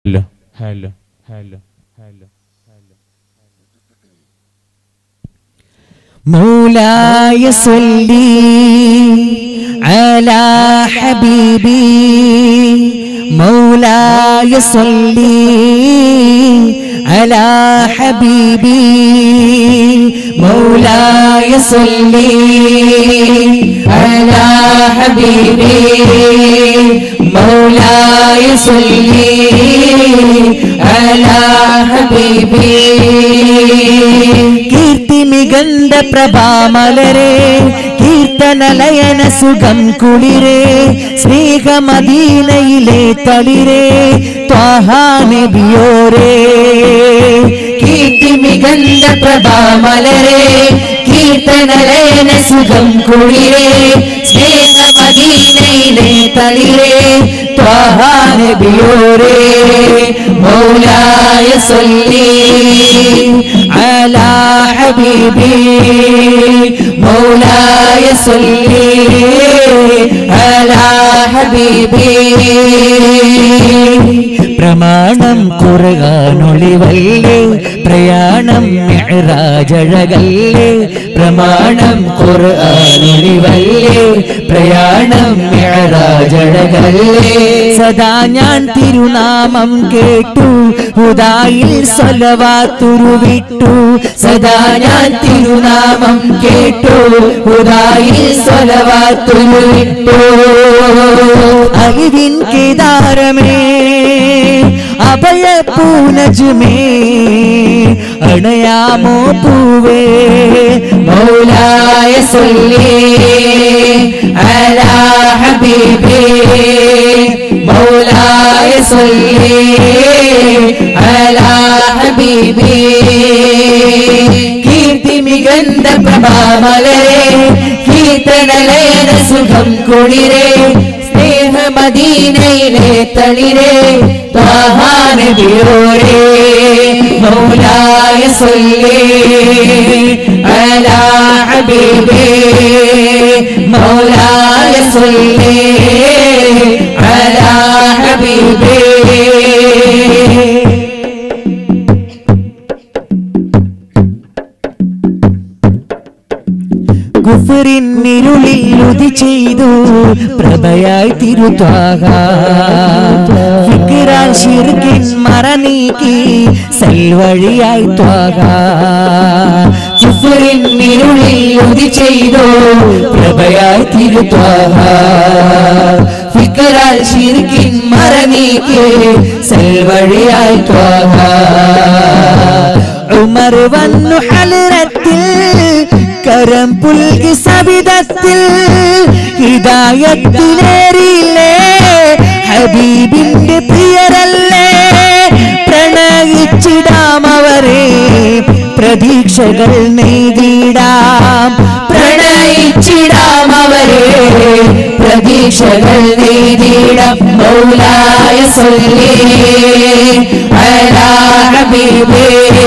hello hello hello hello مولاي صلي على حبيبي مولاي صلي على حبيبي مولاي صلي على حبيبي مولاي صلي على حبيبي കീർത്തി മികണ്ട പ്രഭാമലരെ കീർത്തനലയന സുഖം കുളിരെ സ്നേഹമദീനയിലെ തളിരെ ത്വാഹാനബിയോരേ കീർത്തി മികണ്ട പ്രഭാമലരെ കീർത്തനലയന സുഖം കുളിരെ സ്നേഹമദീനയിലെ തളിരെ ത്വാഹാനബിയോരേ മൗലായ സല്ലി على حبيبي مولاي صلي على حبيبي പ്രമാണം ഖുർആാനൊളിവല്ലേ പ്രയാണം മിഅ്റാജഴകല്ലേ പ്രമാണം ഖുർആാനൊളിവല്ലേ പ്രയാണം മിഅ്റാജഴകല്ലേ സദാ ഞാൻ തിരുനാമം കേട്ടു ഹുദായിൽ സ്വലവാത്തുരുവിട്ടു സദാ ഞാൻ തിരുനാമം കേട്ടു ഹുദായിൽ സ്വലവാത്തുരുവിട്ടു അറിവിൻ കേദാരമേ അഭയ പൂനജുമേ അണയാമോ പൂവേ മൗലായ സല്ലി അലാ ഹബീബി മൗലായ സല്ലി അലാ ഹബീബി കീർത്തി മികந்த പ്രഭാമലരെ കീർത്തനലയന സുഖം കുളിരെ സ്നേഹമദീനയിലെ തളിരെ ത്വാഹാനബിയോരേ മൗലായ സല്ലി അലാ ഹബീബി മൗലായ സല്ലി അലാ ഹബീബി കുഫറിന്നിരുളിൽ ഉതി ചെയ്തു പ്രഭയായി തിരുത്വാക ഫിക്റാൽ ശിർക്കിൻ മറനീക്കി സൽവഴിയായി ത്വാക കുഫറിന്നിരുളിൽ ഉതി ചെയ്തു പ്രഭയായി തിരുത്വാക ഫിക്റാൽ ശിർക്കിൻ മറനീക്കി സൽവഴിയായി ത്വാക ഉമർ വന്നു ഹലറത്തിൽ കരം പുൽകി സവിധത്തിൽ ഹിദായത്തിലേറിയില്ലേ ഹബീബിന്റെ പ്രിയരല്ലേ പ്രണയിച്ചിടാം അവരെ പ്രതീക്ഷകൾ നെയ്തിടാം പ്രണയിച്ചിടാം അവരെ പ്രതീക്ഷകൾ നെയ്തിടാം മൗലായ സൊല്ലി അലാ ഹബീബേ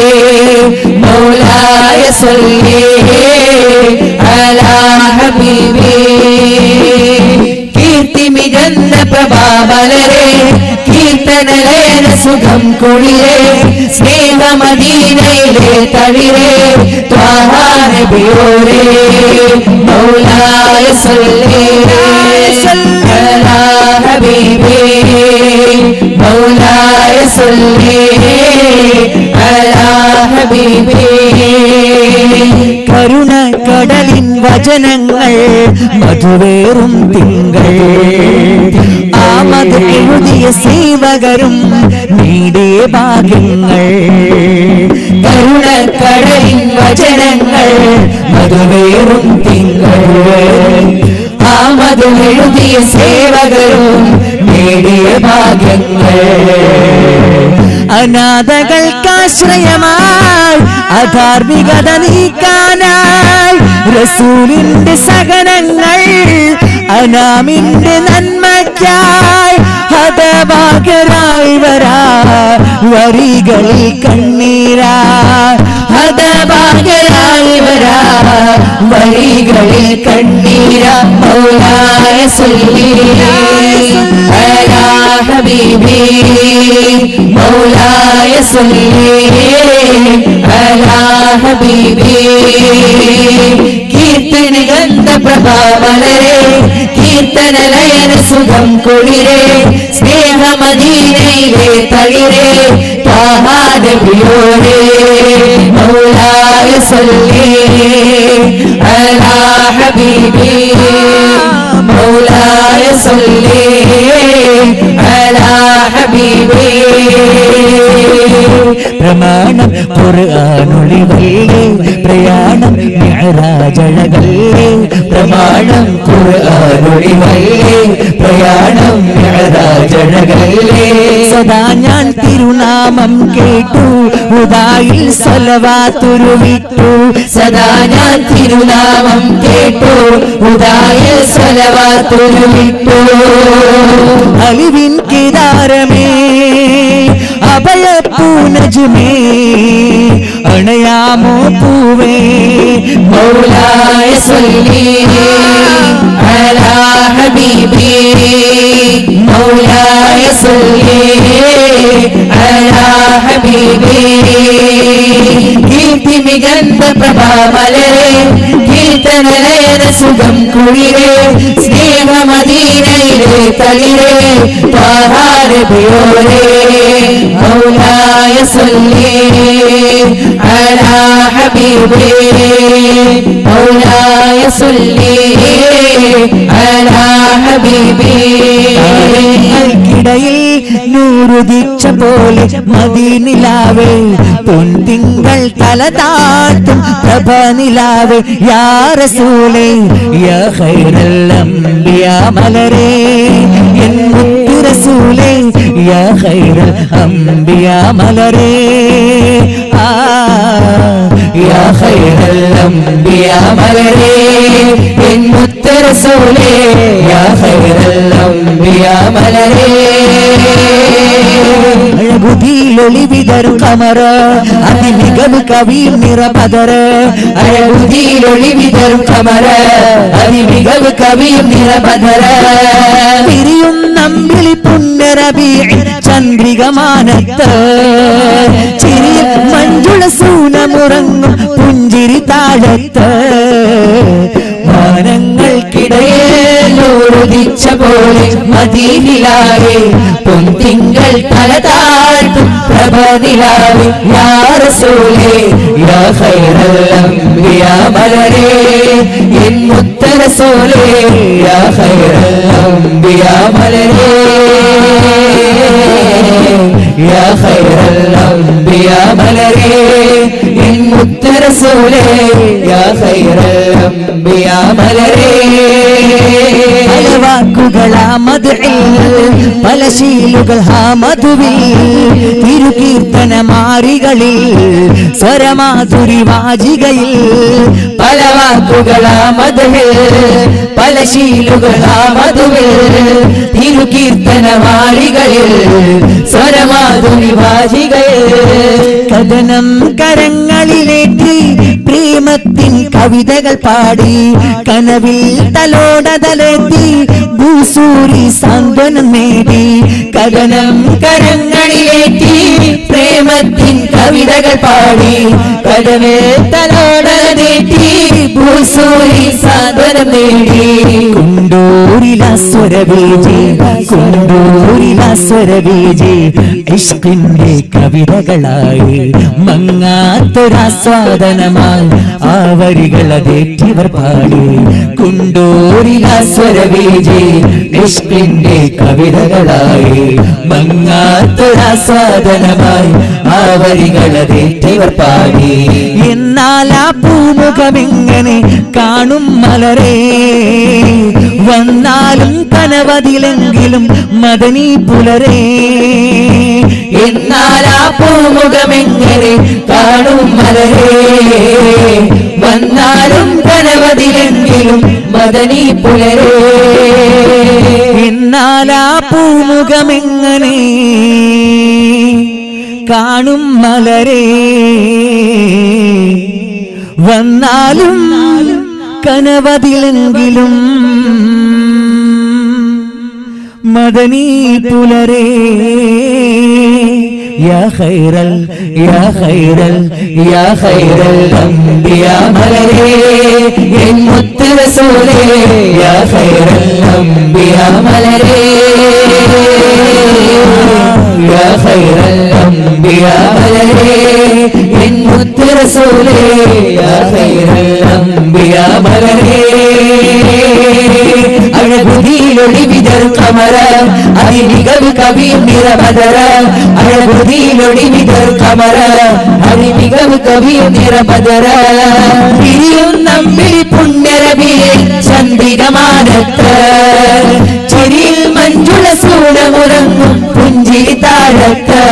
മൗലായ സൊല്ലി അലാ ഹബീബേ കീർത്തി മികന്ന പ്രഭാവലരെ കീർത്തനലയന സുഖം കുളിരെ സ്നേഹമദീനയിലെ തളിരെ ത്വാഹാനബിയോരേ മൗലായ സല്ലി അലാ ഹബീബി മൗലായ സല്ലി അലാ ഹബീബി കരുണ കടലിൻ വചനങ്ങൾ മധുവേറും തിങ്കൾ ആമത് എഴുതിയ സേവകരും നേടിയ ഭാഗ്യങ്ങൾ കരുണ കടലിൻ വചനങ്ങൾ മധുവേറും തിങ്കൾ ആമത് എഴുതിയ സേവകരും നേടിയ ഭാഗ്യങ്ങൾ അനാഥകൾക്കാശ്രയമായി അധാർമികത നീക്കാനായി റസൂലിന്റെ സഹനങ്ങൾ അനാമിന്റെ നന്മയ്ക്കായി ഹതഭാഗ്യരായി വരാ വരികളിൽ കണ്ണീരാ ഹതഭാഗ്യരായി വരാ വഴികളിൽ കണ്ണീര മൗലായ സല്ലി അലാ ഹബീബി മൗലായ സല്ലി അലാ ഹബീബി കീർത്തന ഗന്ധ പ്രഭാവലരെ കീർത്തന ലയന സുഖം കുളിരെ സ്നേഹമദീനയിലെ തളിരെ താഹാരവിയോരെ മൗലായ സല്ലി അലാ ഹബീബി മൗലായ സല്ലി അലാ ഹബീബി പ്രമാണം ഖുർആാനൊളിവല്ലേ പ്രയാണം മിഅ്റാജഴകല്ലേ പ്രമാണം ഖുർആാനൊളിവല്ലേ പ്രയാണം മിഅ്റാജഴകല്ലേ സദാ ഞാൻ തിരുനാമം കേട്ടു ഉദായിൽ സ്വലവാത്തുരുവിട്ടു സദാ ഞാൻ തിരുനാമം കേട്ടു ഉദായിൽ സ്വലവാത്തുരുവിട്ടു അലിവിൻ കിതാരമേ അഭയപ്പൂനജുമേ അണയാമോ പൂവേ മൗലായ സല്ലി അലാ ഹബീബി മൗലായ സല്ലി അലാ ഹബീബി കീർത്തി മികந்த പ്രഭാമലരെ കീർത്തനലയന സുഖം കുളിരെ സ്നേഹമദീനയിലെ തളിരെ താഹാരബിയോരെ മൗലായ സല്ലി അലാ ഹബീബി മൗലായ സല്ലി അലാ ഹബീബി ിടയിൽ നൂറുദിച്ച പോലെ മദീനിലാവേ പൊൻതിങ്കൾ തല താഴ്ത്തും പ്രഭ നിലാവേ യാ റസൂലേ യാ ഖൈറൽ അംബിയാ മലരേ എൻ മുത്തു റസൂലേ യാ ഖൈറൽ അംബിയാ മലരേ ആ യാ ഖൈറൽ അംബിയാ മലരേ എൻ മുത്തു റസൂലേ യാ ഖൈറൽ അംബിയാ മലരേ അഴകുതിയിലൊളി വിതറും കമറ അതിമികവ് കവിയും നിറപതറ അഴകുതിയിലൊളി വിതറും കമറ അതിമികവ് കവിയും നിറപതറ തിരിയും നമ്പിളി പുണ്യരബി ചന്ദ്രികമാനത്ത് ചിരിയും മഞ്ജുള സൂനമുറങ്ങും പുഞ്ചിരി താഴത്ത് മാനങ്ങൾക്കിടയിൽ ഉദിച്ച പോലെ മദീനിലാവേ പൊന്തിങ്കൾ തല താഴ്ത്തും പ്രഭ നിലാവേ യാ റസൂലേ യാ ഖൈറൽ അംബിയാ മലരേ എൻ മുത്ത റസൂലേ യാ ഖൈറൽ അംബിയാ മലരേ യാ ഖൈറൽ അംബിയാ മലരേ എൻ മുത്ത റസൂലേ യാ ഖൈറൽ അംബിയാ മലരേ പല വാക്കുകളാ മധുരിൽ പല ശീലുകൾ ഹാ മധുവിൽ തിരുകീർത്തന മാറികളിൽ സ്വരമാധുരി വാജികയിൽ പല വാക്കുകളാ മധുരിൽ പല ശീലുകൾ ഹാ മധുവിൽ തിരുകീർത്തന മാറികളിൽ സ്വരമാധുരി വാജികയിൽ കഥനം കരങ്ങളിലേറ്റി പ്രേമത്തിൻ കവിതകൾ പാടി കനവിൽ തലോടതലെത്തി ഭൂസൂരി സാന്ത്വനം നേടി കഥനം കരങ്ങളിലേറ്റി പ്രേമത്തിൻ കവിതകൾ പാടി കടവിൽ തലോടതേറ്റി ഭൂസൂരി സാന്ത്വനം നേടി കുണ്ടൂരില സ്വരബീജി കുണ്ടൂരില സ്വരബീജി ഇഷ്കിന്റെ കവിതകളായി മങ്ങാത്തൊരാസ്വാദനമായി ആ വരികൾ അതേറ്റിവർ പാടി കുണ്ടൂരില സ്വരബീജി ഇഷ്കിന്റെ കവിതകളായി മങ്ങാത്തൊരാസ്വാദനമായി ആ വരികൾ അതേറ്റിവർ പാടി എന്നാൽ ആ പൂമുഖമെങ്ങനെ കാണും മലരേ വന്നാലും കനവതിലെങ്കിലും മദനി പുലരേ എന്നാൽ ആ പൂമുഖമെങ്ങനെ കാണും മലരേ വന്നാലും കനവതിലെങ്കിലും മദനി പുലരേ എന്നാൽ ആ പൂമുഖമെങ്ങനെ കാണും മലരേ വന്നാലും കനവതിലെങ്കിലും മദനീ പുലരേ يا خير ال يا خير ال يا خير الأنبياء മലരേ എൻ മുത്ത് റസൂലേ يا خير الأنبياء മലരേ يا خير الأنبياء മലരേ എൻ മുത്ത് റസൂലേ يا خير الأنبياء മലരേ അഴകുതിയിലൊളി വിതർ കമര അതിമികവ് കവി നിറമതര അഴകുതിയിലൊളി വിതർ കമര അതിമികവ് കവി നിറമതര പിരിയും നമ്മിൽ പുണ്യരവിയെ ചന്ദ്രികമാനത്ത് ചിരിയിൽ മഞ്ജുള സൂടമുറങ്ങും പുഞ്ചിരി താഴത്ത്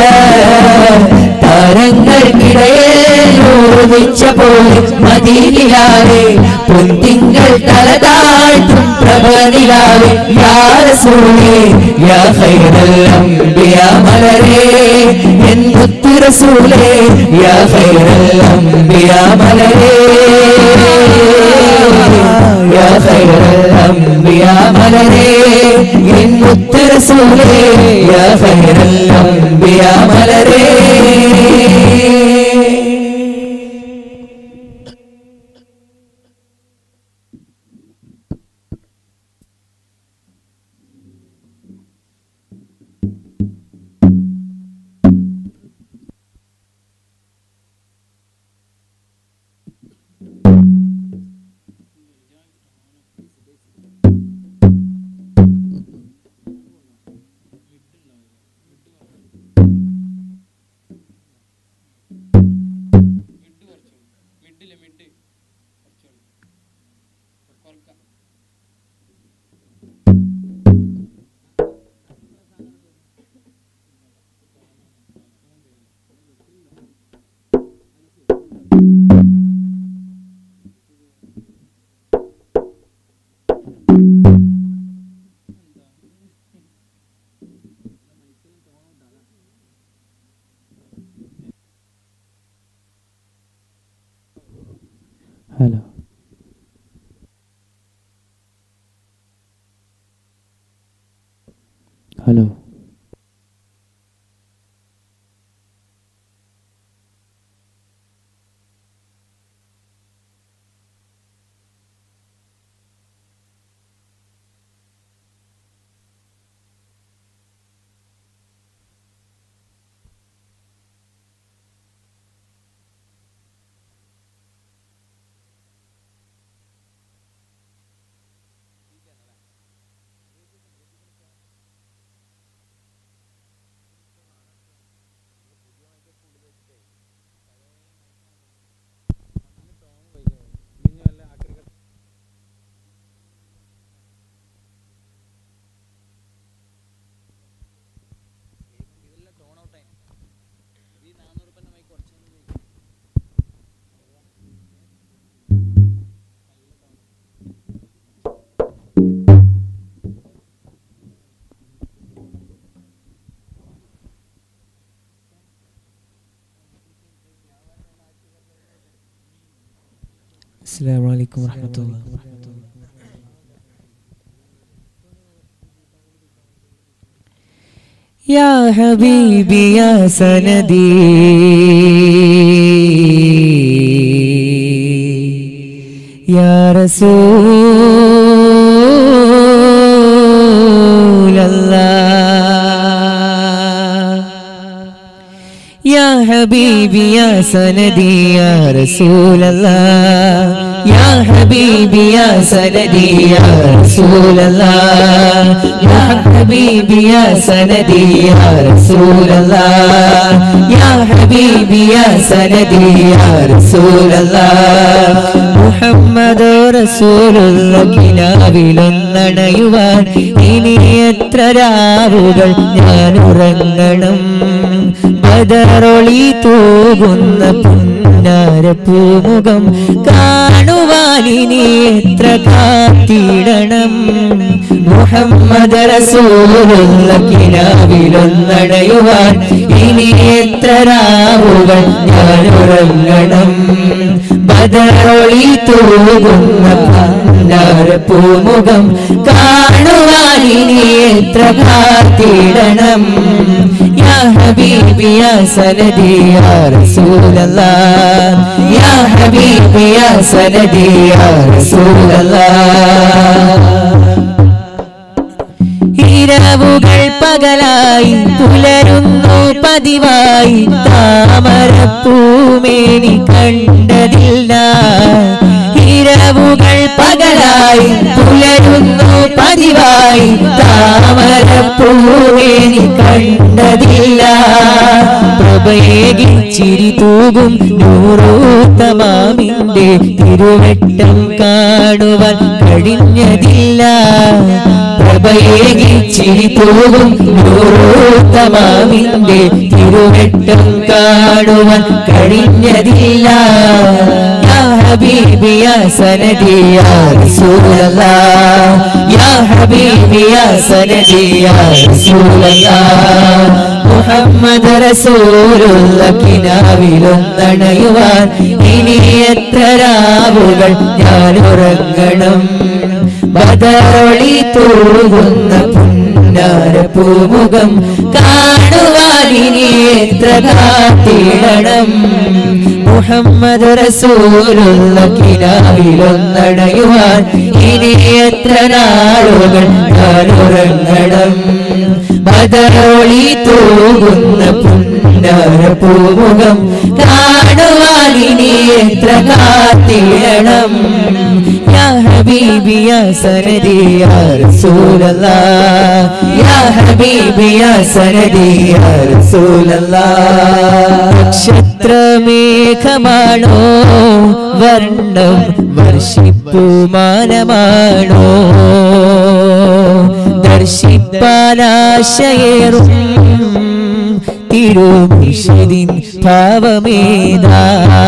താരങ്ങൾക്കിടയിൽ ഓർമ്മിച്ച പോലെ മദീനിലാരെ പൊന്തിങ്കൾ തലതാഴ്ത്തും പ്രഭനിലാവെ യാറസൂലേ യാ ഖൈറൽ അംബിയാ മലരേ എൻ മുത്ത് റസൂലേ യാ ഖൈറൽ അംബിയാ മലരേ യാ ഖൈറൽ അംബിയാ മലരേ എൻ മുത്ത് റസൂലേ യാ ഖൈറൽ അംബിയാ മലരേ ഹലോ ഹലോ السلام عليكم ورحمة الله يا حبيبي يا سندي يا رسول الله يا حبيبي يا سندي يا رسول الله يا حبيبي يا سندي يا رسول الله يا حبيبي يا سندي يا رسول الله يا حبيبي يا سندي يا رسول الله മുഹമ്മദ് റസൂലുള്ള കിനാവിലൊന്നണയുവാൻ ഇനി എത്ര രാവുകൾ ഞാൻ ഉറങ്ങണം ബദറൊളി തൂകുന്ന പുന്നാര പൂമുഖം കാണുവാൻ ഇനി എത്ര കാത്തിടണം മുഹമ്മദ് റസൂലുള്ള കിനാവിലൊന്നണയുവാൻ ഇനി എത്ര രാവുകൾ ഞാൻ ഉറങ്ങണം ബദറൊളി തൂകുന്ന പൂമുഖം കാണുവാൻ ഇനി എത്ര കാത്തിടണം യാ ഹബീബി യാ സനദി യാ റസൂലല്ലാഹ് യാ ഹബീബി യാ സനദി യാ റസൂലല്ലാഹ് ഇരവുകൾ പകലായി പുലരുന്നു പതിവായി താമരപ്പൂമേനി കണ്ടതില്ല ഇരവുകൾ പകലായി പുലരുന്നു പതിവായി താമരപ്പൂമേനി കണ്ടതില്ല പ്രഭയേകി ചിരി തൂകും നൂറൂത്തമാമിന്റെ തിരുവട്ടം കാണുവാൻ കഴിഞ്ഞതില്ല പ്രഭയേകി ചിരി തൂകും നൂറൂത്തമാമിന്റെ തിരുവട്ടം കാണുവാൻ കഴിഞ്ഞതില്ല യാ ഹബീബി യാ സനദി യാ റസൂലല്ലാഹ് യാ ഹബീബി യാ സനദി യാ റസൂലല്ലാഹ് മുഹമ്മദ് റസൂലുള്ള കിനാവിലൊന്നണയുവാൻ ഇനി എത്ര രാവുകൾ ഞാൻ ഉറങ്ങണം ബദറൊളി തൂകുന്ന പുന്നാര പൂമുഖം കാണുവാൻ ഇനി എത്ര കാത്തിടണം മുഹമ്മദ് റസൂലുള്ള കിനാവിലൊന്നടയുവാൻ ഇനി എത്ര നാളുകൾ ഞാൻ ഉറങ്ങണം ബദറൊളി തൂകുന്ന പുന്നാര പൂമുഖം കാണുവാൻ ഇനി എത്ര കാത്തിടണം യാ ഹബീബി യാ സനദി യാ റസൂലല്ലാഹ് യാ ഹബീബി യാ സനദി യാ റസൂലല്ലാഹ് നക്ഷത്രമേഘമാണോ വർണ്ണം വർഷിപ്പുമാനമാണോ ദർശിപ്പാനാശയേറും തിരുമിഷിതിൻ ഭാവമേതാ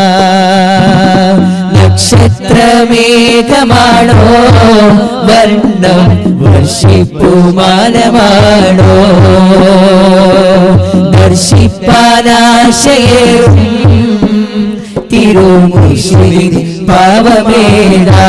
നക്ഷത്രമേഘമാണോ വർണ്ണം വർഷിപ്പുമാനമാണോ ദർശിപ്പാനാശയേറും തിരുമുഷിതിൻ പാവമേതാ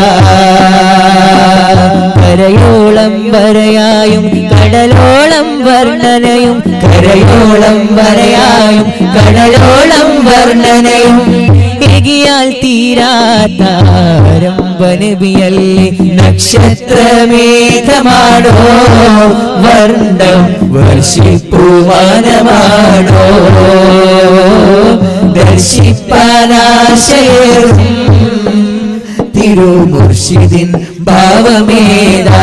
കരയോളം വരയായും കടലോളം വർണ്ണനയും കരയോളം വരയായും കടലോളം വർണ്ണനയും എകിയാൽ തീരാത്താരം വനബിയല്ലേ നക്ഷത്രമേഘമാണോ വർണ്ണം വർഷിപ്പുമാനമാണോ ദർശിപ്പാനാശയം തിരുമുർഷിദിൻ ഭാവമേതാ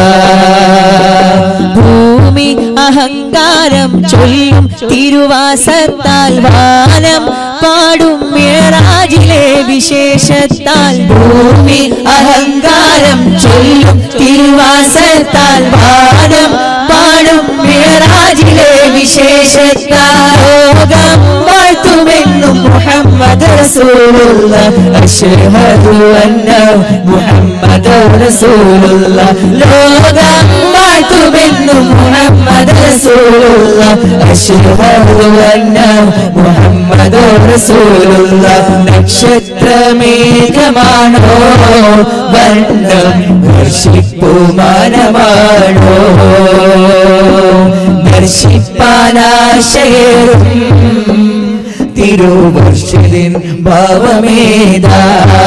ഭൂമി അഹങ്കാരം ചൊല്ലും തിരുവാസത്താൽ വാനം പാടും മേറാജിലെ വിശേഷത്താൽ ഭൂമി അഹങ്കാരം ചൊല്ലും തിരുവാസത്താൽ വാനം പാടും മേറാജിലെ വിശേഷത്താൽ ലോകം വാഴ്ത്തുമെന്നും മുഹമ്മദ് റസൂലുള്ള അഷ്ഹദു അന്ന മുഹമ്മദ് റസൂലുള്ള ലോകം വാഴ്ത്തുമെന്നും മുഹമ്മദ് റസൂലുള്ള അഷ്ഹദു അന്ന മുഹമ്മദ് റസൂലുള്ള നക്ഷത്രമേഘമാണോ വർണ്ണം വർഷിപ്പുമാനമാണോ ദർശിപ്പാനാശയം തിരുവർഷിതിൻ ഭാവമേതാ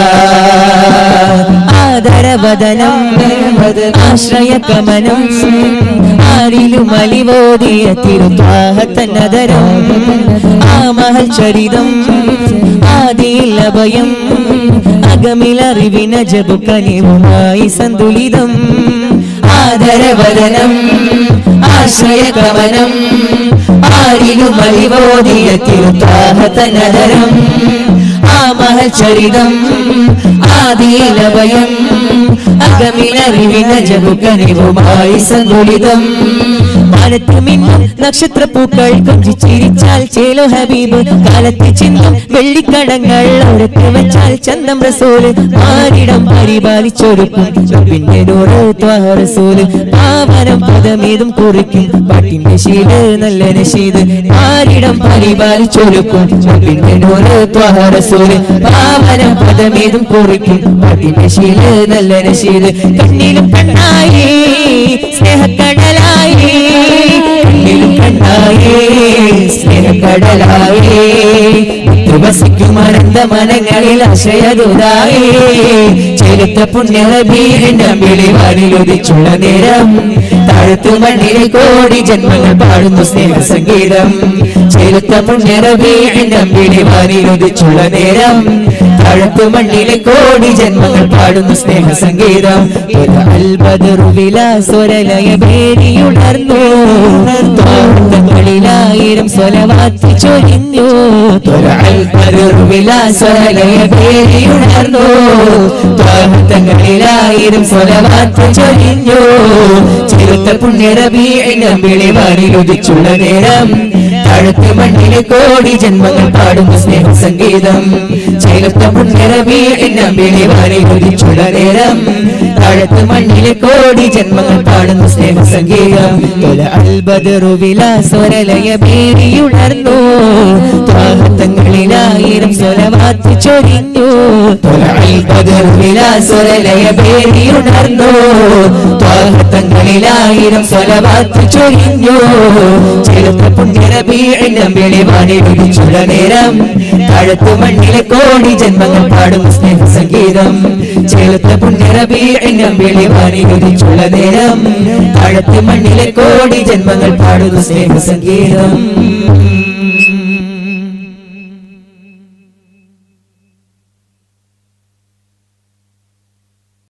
ആദരവദനം ആശ്രയകമനം ആരിലും അലിവോദിയ തിരുവാഹത്തനദരം ആ മഹൽ ചരിതം ആദിയിൽ അഭയം അകമിലറിവിന ജബു കനിവുമായി സന്തുലിതം ആദരവദനം ആശ്രയകമനം ആരിലും അലിവോദിയ തിരുത്താഹതനദരം ആ മഹൽ ചരിതം ആദിയിലഭയം അകമിലറിവിന ജബു കനിവുമായി സന്തുലിതം മാനത്ത് മിന്നും നക്ഷത്രപ്പൂക്കൾ കൊഞ്ചി ചിരിച്ചാൽ ചേലോ ഹബീബ് കാലത്ത് ചിന്തും വെള്ളിക്കടങ്ങൾ ഓരത്ത് വെച്ചാൽ ചന്തം റസൂല് ആരിടം പരിപാലിച്ചൊരുക്കും പിന്നെ നൂറ് ത്വാഹ റസൂല് പാവനം പദമേതും കുറിക്കും പാട്ടിന്റെ ശീല് നല്ല നശീത് ആരിടം പരിപാലിച്ചൊരുക്കും പിന്നെ നൂറ് ത്വാഹ റസൂല് പാവനം പദമേതും കുറിക്കും പാട്ടിന്റെ ശീല് നല്ല നശീത് കണ്ണിലും കണ്ണായി സ്നേഹക്കടലായി കണ്ണിലും കണ്ണായി സ്നേഹക്കടലായി വസിക്കും അനന്ത മനങ്ങളിൽ ആശയരുതായി ചെലുത്ത പുണ്യബീരിന്റെ വിളിവാനിലുദിച്ചുള്ള നേരം താഴത്തു മണ്ണിലെ കോടി ജന്മങ്ങൾ പാടുന്നു സ്നേഹ സംഗീതം ചെലുത്ത പുണ്യബീരിന്റെ വിളിവാനിലുദിച്ചുള്ള നേരം താഴത്തു മണ്ണിലെ കോടി ജന്മങ്ങൾ പാടുന്നു സ്നേഹ സംഗീതം സ്വരലയ പേരിയുണർന്നു തോട്ടങ്ങളിലായിരം സ്വലവാത്തി ചൊരിഞ്ഞു സ്വരലയ പേരിയുണർന്നു തോട്ടങ്ങളിലായിരം സ്വലവാത്തി ചൊരിഞ്ഞു ചെറുത്ത പുണ്യരബീഴിനം വിളിവാനിലുദിച്ചുള്ള നേരം താഴത്ത് മണ്ണിലെ കോടി ജന്മങ്ങൾ പാടുന്നു സ്നേഹ സംഗീതം ചേർത്ത പുണ്യരബീഴിനം വിളിവാനിലുദിച്ചുള്ള നേരം താഴത്ത് മണ്ണിലെ കോടി ജന്മങ്ങൾ പാടുന്നു സ്നേഹ സംഗീതം സ്വരലയ പേരിയുണർന്നു ത്വാഹത്തങ്ങളിലായിരം സ്വലവാത്തി ചൊരിഞ്ഞു സ്വരലയ പേരിയുണർന്നു ത്വാഹത്തങ്ങളിലായിരം സ്വലവാത്തി ചൊരിഞ്ഞു ചെറുത്ത പുണ്യരബീഴിനം വെളിവാനിലുദിച്ചുള്ള നേരം താഴത്തു മണ്ണിലെ കോടി ജന്മങ്ങൾ പാടുന്നു സ്നേഹ സംഗീതം ചെറുത്ത പുണ്യരബീഴിനം വെളിവാനിലുദിച്ചുള്ള നേരം താഴത്തു മണ്ണിലെ കോടി ജന്മങ്ങൾ പാടുന്നു സ്നേഹ സംഗീതം